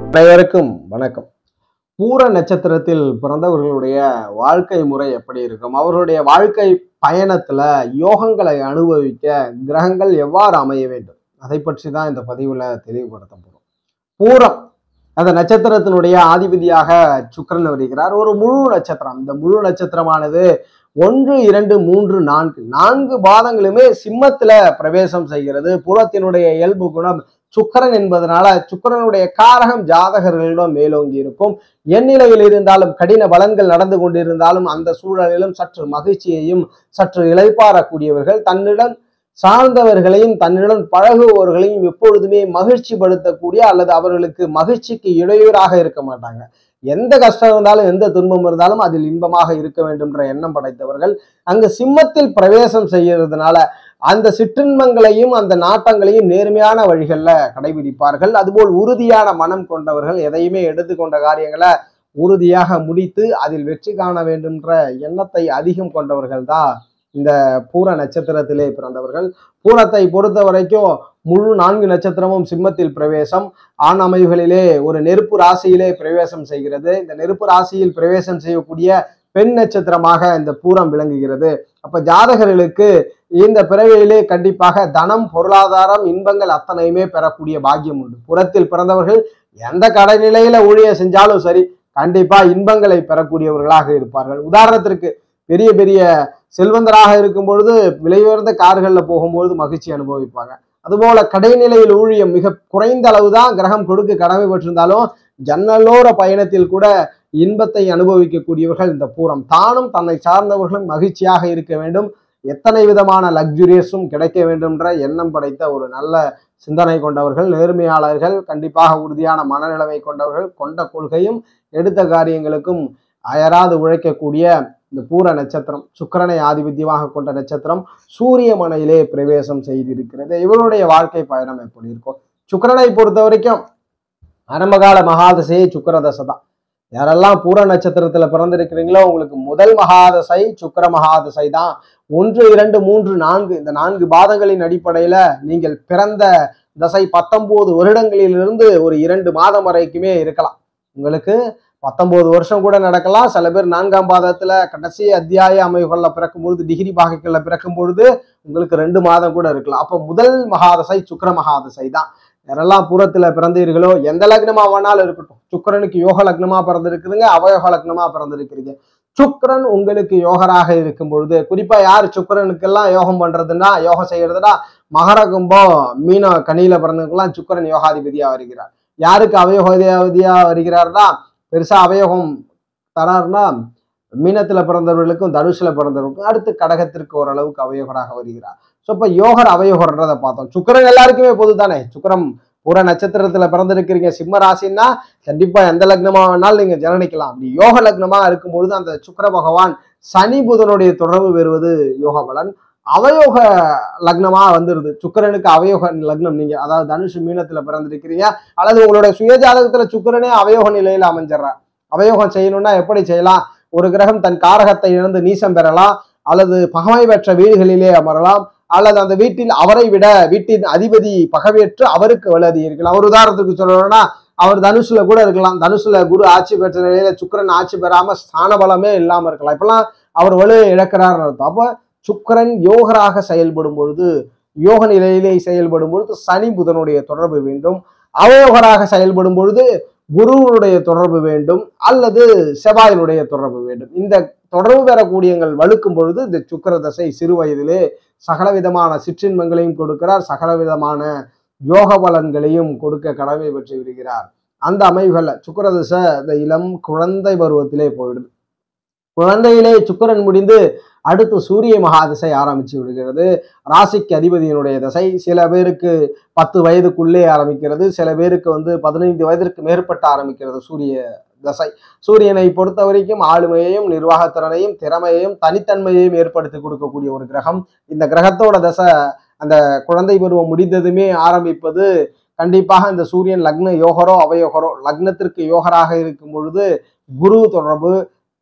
அனைவருக்கும் வணக்கம் பூர நட்சத்திரத்தில் பிறந்தவர்களுடைய வாழ்க்கை முறை எப்படி இருக்கும் அவர்களுடைய வாழ்க்கை பயணத்துல யோகங்களை அனுபவிக்க கிரகங்கள் எவ்வாறு அமைய வேண்டும் அதை பற்றி தான் இந்த பதிவுல தெளிவுபடுத்த போறோம் பூரம் அந்த நட்சத்திரத்தினுடைய ஆதிபதியாக சுக்கிரன் வருகிறார் ஒரு முழு நட்சத்திரம் இந்த முழு நட்சத்திரமானது ஒன்று இரண்டு மூன்று நான்கு நான்கு பாதங்களுமே சிம்மத்துல பிரவேசம் செய்கிறது புறத்தினுடைய இயல்பு குணம் சுக்கிரன் என்பதனால சுக்கிரனுடைய காரகம் ஜாதகர்களிடம் மேலோங்கி இருக்கும் எந்நிலையில் இருந்தாலும் கடின பலன்கள் நடந்து கொண்டிருந்தாலும் அந்த சூழலிலும் சற்று மகிழ்ச்சியையும் சற்று இளைப்பாறக்கூடியவர்கள் தன்னிடம் சார்ந்தவர்களையும் தன்னிடம் பழகுபவர்களையும் எப்பொழுதுமே மகிழ்ச்சி படுத்தக்கூடிய அல்லது அவர்களுக்கு மகிழ்ச்சிக்கு இடையூறாக இருக்க மாட்டாங்க எந்த கஷ்டம் இருந்தாலும் எந்த துன்பம் இருந்தாலும் அதில் இன்பமாக இருக்க வேண்டும்ன்ற எண்ணம் படைத்தவர்கள் அங்கு சிம்மத்தில் பிரவேசம் செய்யறதுனால அந்த சிற்றின்பங்களையும் அந்த நாட்டங்களையும் நேர்மையான வழிகளில் கடைபிடிப்பார்கள் அதுபோல் உறுதியான மனம் கொண்டவர்கள் எதையுமே எடுத்துக்கொண்ட காரியங்களை உறுதியாக முடித்து அதில் வெற்றி காண வேண்டும்ன்ற எண்ணத்தை அதிகம் கொண்டவர்கள் தான் இந்த பூர நட்சத்திரத்திலே பிறந்தவர்கள் பூரத்தை பொறுத்த வரைக்கும் முழு நான்கு நட்சத்திரமும் சிம்மத்தில் பிரவேசம் ஆண் அமைவுகளிலே ஒரு நெருப்பு ராசியிலே பிரவேசம் செய்கிறது இந்த நெருப்பு ராசியில் பிரவேசம் செய்யக்கூடிய பெண் நட்சத்திரமாக இந்த பூரம் விளங்குகிறது அப்ப ஜாதகர்களுக்கு இந்த பிறவியிலே கண்டிப்பாக தனம் பொருளாதாரம் இன்பங்கள் அத்தனையுமே பெறக்கூடிய பாக்கியம் உண்டு புறத்தில் பிறந்தவர்கள் எந்த கடைநிலையில ஊழியம் செஞ்சாலும் சரி கண்டிப்பா இன்பங்களை பெறக்கூடியவர்களாக இருப்பார்கள் உதாரணத்திற்கு பெரிய பெரிய செல்வந்தராக இருக்கும் பொழுது விலை உயர்ந்த கார்களில் போகும்பொழுது மகிழ்ச்சி அனுபவிப்பாங்க அதுபோல கடைநிலையில் ஊழியம் மிக குறைந்த அளவு தான் கிரகம் கொடுக்க கடமைப்பட்டிருந்தாலும் ஜன்னலோர பயணத்தில் கூட இன்பத்தை அனுபவிக்கக்கூடியவர்கள் இந்த பூரம் தானும் தன்னை சார்ந்தவர்களும் மகிழ்ச்சியாக இருக்க வேண்டும் எத்தனை விதமான லக்ஸுரியஸும் கிடைக்க வேண்டும்ன்ற எண்ணம் படைத்த ஒரு நல்ல சிந்தனை கொண்டவர்கள் நேர்மையாளர்கள் கண்டிப்பாக உறுதியான மனநிலைமை கொண்டவர்கள் கொண்ட கொள்கையும் எடுத்த காரியங்களுக்கும் அயராது உழைக்கக்கூடிய இந்த பூர நட்சத்திரம் சுக்கிரனை ஆதிபத்தியமாக கொண்ட நட்சத்திரம் சூரிய மனையிலே பிரவேசம் செய்திருக்கிறது இவருடைய வாழ்க்கை பயணம் எப்படி இருக்கும் சுக்கிரனை பொறுத்த வரைக்கும் ஆரம்பகால மகாதசையே சுக்கிர தசை தான் யாரெல்லாம் பூர நட்சத்திரத்துல பிறந்திருக்கிறீங்களோ உங்களுக்கு முதல் மகாதசை சுக்கிர மகாதசை தான் ஒன்று இரண்டு மூன்று நான்கு இந்த நான்கு பாதங்களின் அடிப்படையில நீங்கள் பிறந்த தசை பத்தொன்பது வருடங்களிலிருந்து ஒரு இரண்டு மாதம் வரைக்குமே இருக்கலாம் உங்களுக்கு பத்தொன்பது வருஷம் கூட நடக்கலாம் சில பேர் நான்காம் பாதத்துல கடைசி அத்தியாய அமைவுகளில் பிறக்கும் பொழுது டிகிரி பாகைகளில் பிறக்கும் பொழுது உங்களுக்கு ரெண்டு மாதம் கூட இருக்கலாம் அப்போ முதல் மகாதசை சுக்கிர மகாதசை தான் யாரெல்லாம் பூரத்துல பிறந்தீர்களோ எந்த லக்னமா வேணாலும் இருக்கட்டும் சுக்கிரனுக்கு யோக லக்னமா பிறந்திருக்குதுங்க அவயோக லக்னமா பிறந்திருக்கிறீங்க சுக்கிரன் உங்களுக்கு யோகராக இருக்கும் பொழுது குறிப்பா யார் சுக்கிரனுக்கெல்லாம் யோகம் பண்றதுன்னா யோகம் செய்யறதுன்னா மகர கும்பம் மீன கனியில பிறந்தவங்கெல்லாம் சுக்கிரன் யோகாதிபதியா வருகிறார் யாருக்கு அவயோகாதிபதியா வருகிறார்னா பெருசா அவயோகம் தராருன்னா மீனத்துல பிறந்தவர்களுக்கும் தனுஷுல பிறந்தவர்களுக்கும் அடுத்து கடகத்திற்கு ஓரளவுக்கு அவயோகராக வருகிறார் ஸோ இப்போ யோகர் அவயோகர்ன்றதை பார்த்தோம் சுக்கிரன் எல்லாருக்குமே பொது தானே சுக்கிரம் பூர நட்சத்திரத்துல பிறந்திருக்கிறீங்க சிம்ம ராசின்னா கண்டிப்பா எந்த லக்னமா வேணாலும் நீங்க ஜனனிக்கலாம் அப்படி யோக லக்னமா இருக்கும் பொழுது அந்த சுக்கிர பகவான் சனி புதனுடைய தொடர்பு பெறுவது யோக பலன் அவயோக லக்னமா வந்துருது சுக்கிரனுக்கு அவயோக லக்னம் நீங்க அதாவது தனுஷ் மீனத்துல பிறந்திருக்கிறீங்க அல்லது உங்களுடைய சுயஜாதகத்துல சுக்கிரனே அவயோக நிலையில அமைஞ்சிடுறார் அவயோகம் செய்யணும்னா எப்படி செய்யலாம் ஒரு கிரகம் தன் காரகத்தை இழந்து நீசம் பெறலாம் அல்லது பகமை பெற்ற வீடுகளிலே அமரலாம் அல்லது அந்த வீட்டில் அவரை விட வீட்டின் அதிபதி பகவேற்று அவருக்கு வலதி இருக்கலாம் ஒரு உதாரணத்துக்கு சொல்லணும்னா அவர் தனுசுல கூட இருக்கலாம் தனுசுல குரு ஆட்சி பெற்ற நிலையில சுக்கிரன் ஆட்சி பெறாம ஸ்தான பலமே இல்லாம இருக்கலாம் இப்பெல்லாம் அவர் வலு இழக்கிறார் அர்த்தம் அப்போ சுக்கிரன் யோகராக செயல்படும் பொழுது யோக நிலையிலே செயல்படும் பொழுது சனி புதனுடைய தொடர்பு வேண்டும் அவயோகராக செயல்படும் பொழுது குருவனுடைய தொடர்பு வேண்டும் அல்லது செவ்வாயினுடைய தொடர்பு வேண்டும் இந்த தொடர்பு பெறக்கூடியங்கள் வலுக்கும் பொழுது இந்த சுக்கிர தசை சிறு வயதிலே சகலவிதமான சிற்றின்பங்களையும் கொடுக்கிறார் சகலவிதமான யோக பலன்களையும் கொடுக்க கடமை பெற்று விடுகிறார் அந்த அமைவுகள்ல சுக்கிர தசை இந்த இளம் குழந்தை பருவத்திலே போயிடுது குழந்தையிலே சுக்கிரன் முடிந்து அடுத்து சூரிய மகாதிசை ஆரம்பிச்சு விடுகிறது ராசிக்கு அதிபதியினுடைய தசை சில பேருக்கு பத்து வயதுக்குள்ளே ஆரம்பிக்கிறது சில பேருக்கு வந்து பதினைந்து வயதிற்கு மேற்பட்டு ஆரம்பிக்கிறது சூரிய தசை சூரியனை பொறுத்த வரைக்கும் ஆளுமையையும் நிர்வாகத்திறனையும் திறமையையும் தனித்தன்மையையும் ஏற்படுத்தி கொடுக்கக்கூடிய ஒரு கிரகம் இந்த கிரகத்தோட தசை அந்த குழந்தை பருவம் முடிந்ததுமே ஆரம்பிப்பது கண்டிப்பாக இந்த சூரியன் லக்ன யோகரோ அவயோகரோ லக்னத்திற்கு யோகராக இருக்கும் பொழுது குரு தொடர்பு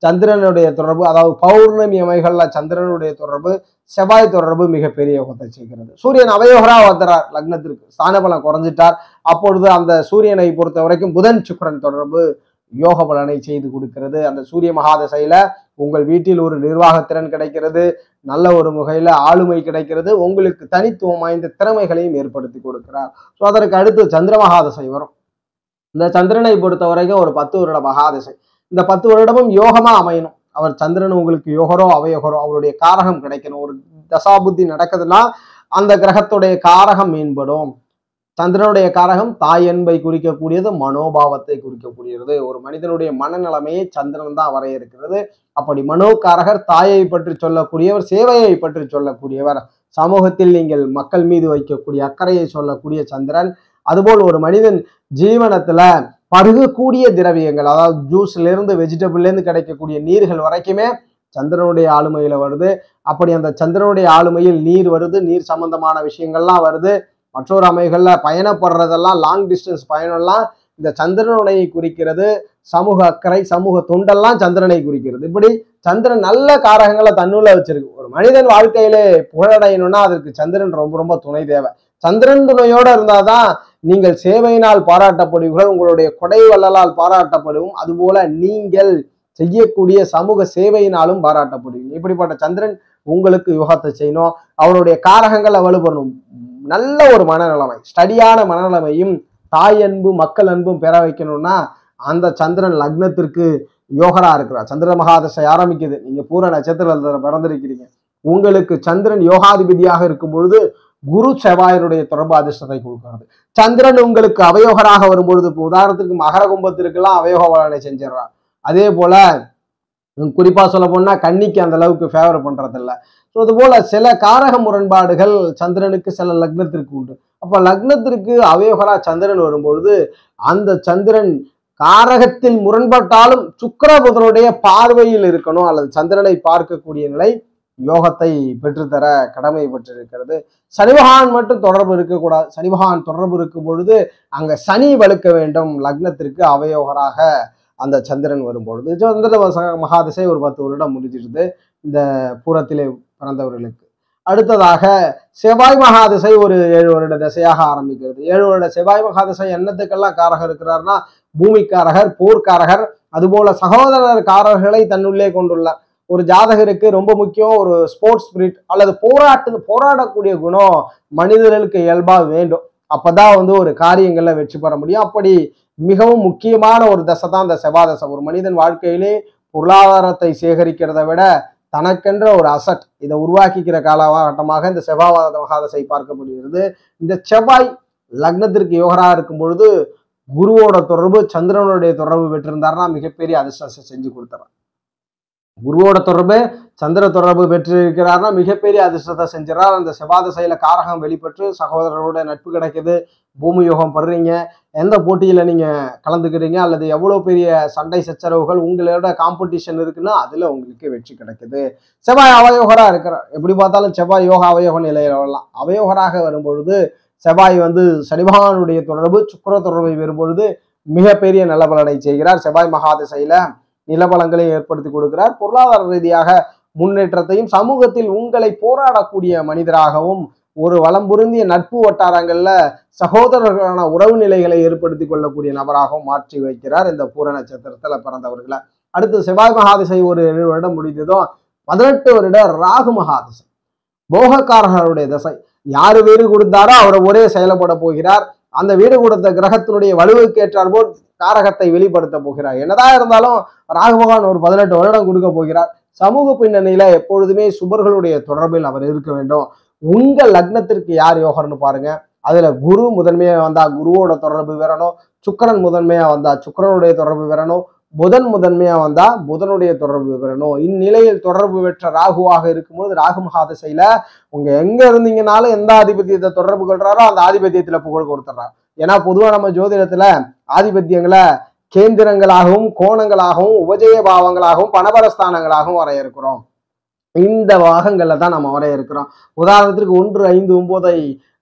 சந்திரனுடைய தொடர்பு அதாவது பௌர்ணமி அமைகள்ல சந்திரனுடைய தொடர்பு செவ்வாய் தொடர்பு மிகப்பெரிய யோகத்தை செய்கிறது சூரியன் அவயோகரா வந்துறார் லக்னத்திற்கு ஸ்தான பலம் குறைஞ்சிட்டார் அப்பொழுது அந்த சூரியனை பொறுத்த வரைக்கும் புதன் சுக்கிரன் தொடர்பு யோக பலனை செய்து கொடுக்கிறது அந்த சூரிய மகாதசையில உங்கள் வீட்டில் ஒரு நிர்வாகத்திறன் கிடைக்கிறது நல்ல ஒரு முகையில ஆளுமை கிடைக்கிறது உங்களுக்கு தனித்துவம் வாய்ந்த திறமைகளையும் ஏற்படுத்தி கொடுக்கிறார் ஸோ அதற்கு அடுத்து சந்திர மகாதசை வரும் இந்த சந்திரனை பொறுத்த வரைக்கும் ஒரு பத்து வருட மகாதசை இந்த பத்து வருடமும் யோகமா அமையணும் அவர் சந்திரன் உங்களுக்கு யோகரோ அவயோகரோ அவருடைய காரகம் கிடைக்கணும் ஒரு தசாபுத்தி நடக்குதுன்னா அந்த கிரகத்துடைய காரகம் மேம்படும் சந்திரனுடைய காரகம் தாய் அன்பை குறிக்கக்கூடியது மனோபாவத்தை குறிக்கக்கூடியது ஒரு மனிதனுடைய மனநிலைமையை சந்திரன் தான் வரையறுக்கிறது அப்படி மனோகாரகர் தாயை பற்றி சொல்லக்கூடியவர் சேவையை பற்றி சொல்லக்கூடியவர் சமூகத்தில் நீங்கள் மக்கள் மீது வைக்கக்கூடிய அக்கறையை சொல்லக்கூடிய சந்திரன் அதுபோல் ஒரு மனிதன் ஜீவனத்துல பருகக்கூடிய திரவியங்கள் அதாவது ஜூஸ்ல இருந்து வெஜிடபிள்ல இருந்து கிடைக்கக்கூடிய நீர்கள் வரைக்குமே சந்திரனுடைய ஆளுமையில வருது அப்படி அந்த சந்திரனுடைய ஆளுமையில் நீர் வருது நீர் சம்பந்தமான விஷயங்கள்லாம் வருது மற்றொரு அமைகள்ல பயணப்படுறதெல்லாம் லாங் டிஸ்டன்ஸ் பயணம்லாம் இந்த சந்திரனுடைய குறிக்கிறது சமூக அக்கறை சமூக தொண்டெல்லாம் சந்திரனை குறிக்கிறது இப்படி சந்திரன் நல்ல காரகங்களை தன்னுள்ள வச்சிருக்கு ஒரு மனிதன் வாழ்க்கையிலே புகழடையணும்னா அதற்கு சந்திரன் ரொம்ப ரொம்ப துணை தேவை சந்திரன் துணையோட இருந்தாதான் நீங்கள் சேவையினால் பாராட்டப்படுவீர்கள் உங்களுடைய கொடை வள்ளலால் பாராட்டப்படுவோம் அதுபோல நீங்கள் செய்யக்கூடிய சமூக சேவையினாலும் பாராட்டப்படுவீங்க இப்படிப்பட்ட சந்திரன் உங்களுக்கு யுகத்தை செய்யணும் அவருடைய காரகங்களை வலுப்படணும் நல்ல ஒரு மனநிலைமை ஸ்டடியான மனநிலைமையும் தாய் அன்பு மக்கள் அன்பும் பெற வைக்கணும்னா அந்த சந்திரன் லக்னத்திற்கு யோகரா இருக்கிறார் சந்திர மகாதசை ஆரம்பிக்குது நீங்க பூர நட்சத்திரத்தில் பிறந்திருக்கிறீங்க உங்களுக்கு சந்திரன் யோகாதிபதியாக இருக்கும் பொழுது குரு செவ்வாயனுடைய தொடர்பு அதிர்ஷ்டத்தை கொடுக்கிறது சந்திரன் உங்களுக்கு அவயோகராக வரும்பொழுது இப்போ உதாரணத்துக்கு மகர கும்பத்திற்கெல்லாம் அவயோக பலனை செஞ்சிடறார் அதே போல உம் குறிப்பா சொல்ல போனா கன்னிக்கு அந்த அளவுக்கு ஃபேவர் பண்றது இல்ல ஸோ அது போல சில காரக முரண்பாடுகள் சந்திரனுக்கு சில லக்னத்திற்கு உண்டு அப்ப லக்னத்திற்கு அவயோகரா சந்திரன் வரும்பொழுது அந்த சந்திரன் காரகத்தில் முரண்பட்டாலும் சுக்கிர புதனுடைய பார்வையில் இருக்கணும் அல்லது சந்திரனை பார்க்கக்கூடிய நிலை யோகத்தை பெற்றுத்தர கடமை பெற்றிருக்கிறது சனி பகவான் மட்டும் தொடர்பு இருக்கக்கூடாது சனி பகவான் தொடர்பு இருக்கும் பொழுது அங்க சனி வலுக்க வேண்டும் லக்னத்திற்கு அவயோகராக அந்த சந்திரன் வரும்பொழுது சந்திர மச- மகாதிசை ஒரு பத்து வருடம் முடிஞ்சிருது இந்த பூரத்திலே பிறந்தவர்களுக்கு அடுத்ததாக செவ்வாய் மகாதிசை ஒரு ஏழு வருட திசையாக ஆரம்பிக்கிறது ஏழு வருட செவ்வாய் மகாதிசை என்னத்துக்கெல்லாம் காரகர் இருக்கிறார்னா பூமிக்காரகர் போர்க்காரகர் அதுபோல சகோதரர் காரர்களை தன்னுள்ளே கொண்டுள்ளார் ஒரு ஜாதகருக்கு ரொம்ப முக்கியம் ஒரு ஸ்போர்ட்ஸ் ஸ்பிரிட் அல்லது போராட்டு போராடக்கூடிய குணம் மனிதர்களுக்கு இயல்பா வேண்டும் அப்பதான் வந்து ஒரு காரியங்கள்ல வெற்றி பெற முடியும் அப்படி மிகவும் முக்கியமான ஒரு தசை தான் இந்த செவ்வாய் தசை ஒரு மனிதன் வாழ்க்கையிலே பொருளாதாரத்தை சேகரிக்கிறதை விட தனக்கென்ற ஒரு அசட் இதை உருவாக்கிக்கிற காலகட்டமாக இந்த செவ்வாய் மகாதசை பார்க்கப்படுகிறது இந்த செவ்வாய் லக்னத்திற்கு யோகரா இருக்கும் பொழுது குருவோட தொடர்பு சந்திரனுடைய தொடர்பு பெற்றிருந்தாருன்னா மிகப்பெரிய அதிர்ஷ்டத்தை செஞ்சு கொடுத்துறார் குருவோட தொடர்பு சந்திர தொடர்பு பெற்றிருக்கிறார்னா மிகப்பெரிய அதிர்ஷ்டத்தை செஞ்சிடறார் அந்த செவ்வாதசையில காரகம் வெளிப்பட்டு சகோதரரோட நட்பு கிடைக்குது பூமி யோகம் படுறீங்க எந்த போட்டியில நீங்க கலந்துக்கிறீங்க அல்லது எவ்வளவு பெரிய சண்டை சச்சரவுகள் உங்களோட காம்படிஷன் இருக்குன்னா அதுல உங்களுக்கு வெற்றி கிடைக்குது செவ்வாய் அவயோகரா இருக்கிறார் எப்படி பார்த்தாலும் செவ்வாய் யோகா அவயோக நிலையில வரலாம் அவயோகராக வரும்பொழுது செவ்வாய் வந்து சனிபகவானுடைய தொடர்பு சுக்கிர தொடர்பை வரும்பொழுது மிகப்பெரிய நலபலனை செய்கிறார் செவ்வாய் மகாதிசையில நிலபலங்களை ஏற்படுத்தி கொடுக்கிறார் பொருளாதார ரீதியாக முன்னேற்றத்தையும் சமூகத்தில் உங்களை போராடக்கூடிய மனிதராகவும் ஒரு வளம் பொருந்திய நட்பு வட்டாரங்கள்ல சகோதரர்களான உறவு நிலைகளை ஏற்படுத்தி கொள்ளக்கூடிய நபராகவும் மாற்றி வைக்கிறார் இந்த பூர நட்சத்திரத்துல பிறந்தவர்களை அடுத்து செவ்வாய் மகாதிசை ஒரு ஏழு வருடம் முடிந்ததும் பதினெட்டு வருட ராகு மகாதிசை போகக்காரர்களுடைய திசை யாரு வீடு கொடுத்தாரோ அவரை ஒரே செயல்பட போகிறார் அந்த வீடு கொடுத்த கிரகத்தினுடைய வலுவுக்கு ஏற்றார் போல் காரகத்தை வெளிப்படுத்த போகிறார் என்னதான் இருந்தாலும் ராகு பகவான் ஒரு பதினெட்டு வருடம் கொடுக்க போகிறார் சமூக பின்னணியில எப்பொழுதுமே சுபர்களுடைய தொடர்பில் அவர் இருக்க வேண்டும் உங்க லக்னத்திற்கு யார் யோகர்னு பாருங்க அதுல குரு முதன்மையா வந்தா குருவோட தொடர்பு வரணும் சுக்கிரன் முதன்மையா வந்தா சுக்கிரனுடைய தொடர்பு வரணும் புதன் முதன்மையா வந்தா புதனுடைய தொடர்பு வரணும் இந்நிலையில் தொடர்பு பெற்ற ராகுவாக இருக்கும்போது ராகு மகாதிசையில உங்க எங்க இருந்தீங்கனாலும் எந்த ஆதிபத்தியத்தை தொடர்பு கொள்றாரோ அந்த ஆதிபத்தியத்துல புகழ் கொடுத்துட்றார் ஏன்னா பொதுவா நம்ம ஜோதிடத்துல ஆதிபத்தியங்களை கேந்திரங்களாகவும் கோணங்களாகவும் உபஜய பாவங்களாகவும் பணபரஸ்தானங்களாகவும் வரையறுக்கிறோம் இந்த பாகங்கள்ல தான் நம்ம வரையறுக்கிறோம் உதாரணத்திற்கு ஒன்று ஐந்து ஒன்பதை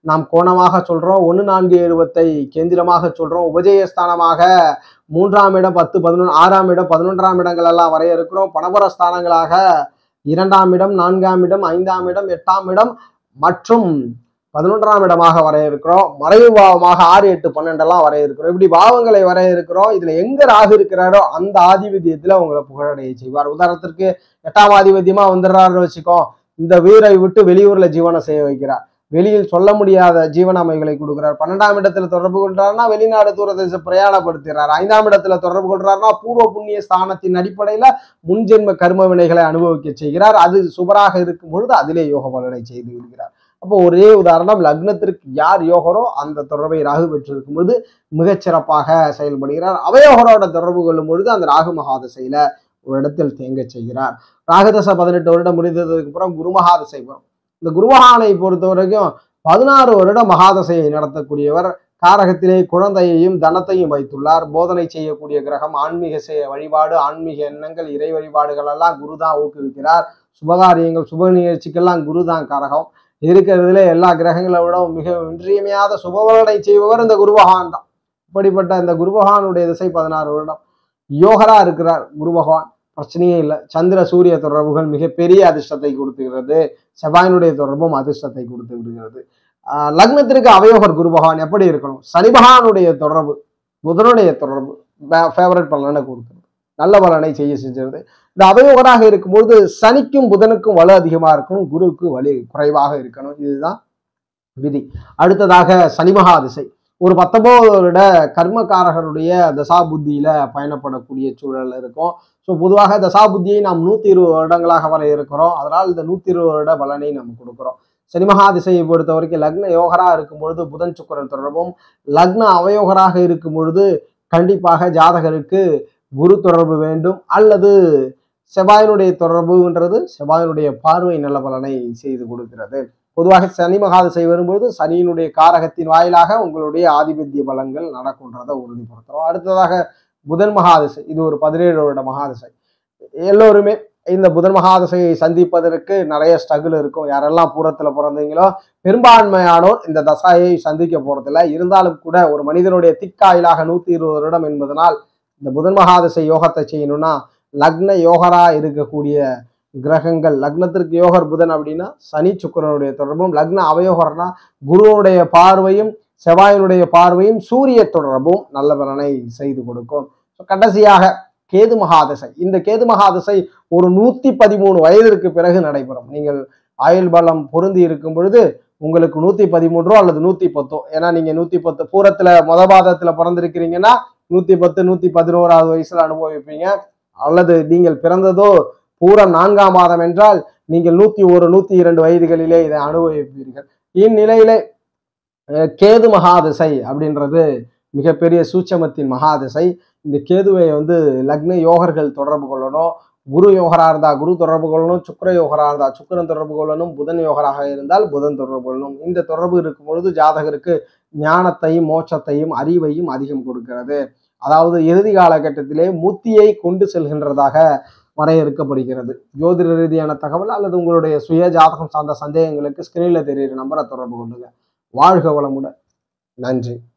நாம் கோணமாக சொல்றோம் ஒன்று நான்கு எழுபத்தை கேந்திரமாக சொல்றோம் உபஜயஸ்தானமாக மூன்றாம் இடம் பத்து பதினொன்று ஆறாம் இடம் பதினொன்றாம் இடங்கள் எல்லாம் வரையறுக்கிறோம் பணபர ஸ்தானங்களாக இரண்டாம் இடம் நான்காம் இடம் ஐந்தாம் இடம் எட்டாம் இடம் மற்றும் பதினொன்றாம் இடமாக வரையறுக்கிறோம் மறைவு பாவமாக ஆறு எட்டு பன்னெண்டெல்லாம் வரையறுக்கிறோம் இப்படி பாவங்களை வரையறுக்கிறோம் இதுல எங்க ராகு இருக்கிறாரோ அந்த ஆதிபத்தியத்துல உங்களை புகழடைய செய்வார் உதாரணத்திற்கு எட்டாம் ஆதிபத்தியமா வந்துடுறாருன்னு வச்சுக்கோ இந்த வீரை விட்டு வெளியூர்ல ஜீவனம் செய்ய வைக்கிறார் வெளியில் சொல்ல முடியாத ஜீவன அமைகளை கொடுக்கிறார் பன்னெண்டாம் இடத்துல தொடர்பு கொள்றாருன்னா வெளிநாடு தூரதேச பிரயாணப்படுத்துகிறார் ஐந்தாம் இடத்துல தொடர்பு கொள்றாருன்னா பூர்வ புண்ணிய ஸ்தானத்தின் அடிப்படையில முன்ஜென்ம கர்ம வினைகளை அனுபவிக்க செய்கிறார் அது சுபராக இருக்கும் பொழுது அதிலே யோக பலனை செய்து விடுகிறார் அப்போ ஒரே உதாரணம் லக்னத்திற்கு யார் யோகரோ அந்த தொடர்பை ராகு பெற்றிருக்கும் பொழுது மிகச்சிறப்பாக செயல்படுகிறார் அவயோகரோட தொடர்பு கொள்ளும் பொழுது அந்த ராகு மகாதசையில ஒரு இடத்தில் தேங்க செய்கிறார் ராகதசை பதினெட்டு வருடம் முடிந்ததுக்கு அப்புறம் குருமகாதசை வரும் இந்த குருமகானை பொறுத்த வரைக்கும் பதினாறு வருட மகாதசையை நடத்தக்கூடியவர் காரகத்திலே குழந்தையையும் தனத்தையும் வைத்துள்ளார் போதனை செய்யக்கூடிய கிரகம் ஆன்மீக செய- வழிபாடு ஆன்மீக எண்ணங்கள் இறை வழிபாடுகள் எல்லாம் குரு தான் ஊக்குவிக்கிறார் சுபகாரியங்கள் சுப நிகழ்ச்சிக்கெல்லாம் குரு தான் காரகம் இருக்கிறதுல எல்லா கிரகங்களை விட மிக இன்றியமையாத சுபவலனை செய்பவர் இந்த குரு பகவான் தான் இப்படிப்பட்ட இந்த குரு பகவானுடைய திசை பதினாறு வருடம் யோகரா இருக்கிறார் குரு பகவான் பிரச்சனையே இல்லை சந்திர சூரிய தொடர்புகள் மிகப்பெரிய அதிர்ஷ்டத்தை கொடுத்துகிறது செவ்வாயினுடைய தொடர்பும் அதிர்ஷ்டத்தை கொடுத்து விடுகிறது ஆஹ் லக்னத்திற்கு அவயோகர் குரு பகவான் எப்படி இருக்கணும் சனி பகவானுடைய தொடர்பு புதனுடைய தொடர்பு ஃபேவரட் பலனை கொடுக்கிறது நல்ல பலனை செய்ய செஞ்சிருது இந்த அவயோகராக இருக்கும்பொழுது சனிக்கும் புதனுக்கும் வலு அதிகமா இருக்கணும் குருவுக்கு வலு குறைவாக இருக்கணும் இதுதான் விதி அடுத்ததாக சனி மகா திசை ஒரு பத்தொன்பது வருட கர்மகாரகருடைய தசா புத்தியில பயணப்படக்கூடிய சூழல் இருக்கும் ஸோ பொதுவாக தசா புத்தியை நாம் நூத்தி இருபது வருடங்களாக வர இருக்கிறோம் அதனால் இந்த நூத்தி இருபது வருட பலனை நம்ம கொடுக்கிறோம் சனி மகா திசையை பொறுத்த வரைக்கும் லக்ன யோகரா இருக்கும் பொழுது புதன் சுக்கரன் தொடர்பும் லக்ன அவயோகராக இருக்கும் பொழுது கண்டிப்பாக ஜாதகருக்கு குரு தொடர்பு வேண்டும் அல்லது செவ்வாயினுடைய தொடர்புன்றது செவ்வாயினுடைய பார்வை நல்ல பலனை செய்து கொடுக்கிறது பொதுவாக சனி மகாதிசை வரும்போது சனியினுடைய காரகத்தின் வாயிலாக உங்களுடைய ஆதிபத்திய பலன்கள் நடக்கும்ன்றதை உறுதிப்படுத்துறோம் அடுத்ததாக புதன் மகாதிசை இது ஒரு பதினேழு வருட மகாதிசை எல்லோருமே இந்த புதன் மகாதசையை சந்திப்பதற்கு நிறைய ஸ்ட்ரகிள் இருக்கும் யாரெல்லாம் பூரத்துல பிறந்தீங்களோ பெரும்பான்மையானோர் இந்த தசாயை சந்திக்க போறதில்ல இருந்தாலும் கூட ஒரு மனிதனுடைய திக்காயிலாக நூத்தி இருபது வருடம் என்பதனால் இந்த புதன் மகாதசை யோகத்தை செய்யணும்னா லக்ன யோகரா இருக்கக்கூடிய கிரகங்கள் லக்னத்திற்கு யோகர் புதன் அப்படின்னா சனி சுக்கிரனுடைய தொடர்பும் லக்ன அவயோகர்னா குருவுடைய பார்வையும் செவ்வாயினுடைய பார்வையும் சூரிய தொடர்பும் நல்ல பலனை செய்து கொடுக்கும் So, கடைசியாக கேது மகாதசை இந்த கேது மகாதசை ஒரு நூத்தி பதிமூணு வயதிற்கு பிறகு நடைபெறும் நீங்கள் ஆயுள் பலம் பொருந்தி இருக்கும் பொழுது உங்களுக்கு நூத்தி பதிமூன்றோ அல்லது நூத்தி பத்தோ ஏன்னா நீங்க நூத்தி பத்து பூரத்துல மொத பாதத்துல பிறந்திருக்கிறீங்கன்னா நூத்தி பத்து நூத்தி பதினோராவது வயசுல அனுபவிப்பீங்க அல்லது நீங்கள் பிறந்ததோ பூரம் நான்காம் மாதம் என்றால் நீங்கள் நூத்தி ஒரு நூத்தி இரண்டு வயதுகளிலே இதை அனுபவிப்பீர்கள் இந்நிலையிலே அஹ், கேது மகாதிசை அப்படின்றது மிகப்பெரிய சூட்சமத்தின் மகாதிசை இந்த கேதுவை வந்து லக்ன யோகர்கள் தொடர்பு கொள்ளணும் குரு யோகரா இருந்தா குரு தொடர்பு கொள்ளணும் சுக்கிர யோகரா இருந்தா சுக்கிரன் தொடர்பு கொள்ளணும் புதன் யோகராக இருந்தால் புதன் தொடர்பு கொள்ளணும் இந்த தொடர்பு இருக்கும் பொழுது ஜாதகருக்கு ஞானத்தையும் மோட்சத்தையும் அறிவையும் அதிகம் கொடுக்கிறது அதாவது இறுதி காலகட்டத்திலே முத்தியை கொண்டு செல்கின்றதாக வரையறுக்கப்படுகிறது ஜோதிட ரீதியான தகவல் அல்லது உங்களுடைய சுய ஜாதகம் சார்ந்த சந்தேகங்களுக்கு ஸ்கிரீன்ல தெரியுற நம்பரை தொடர்பு கொள்ளுங்க வாழ்க வளமுடன் நன்றி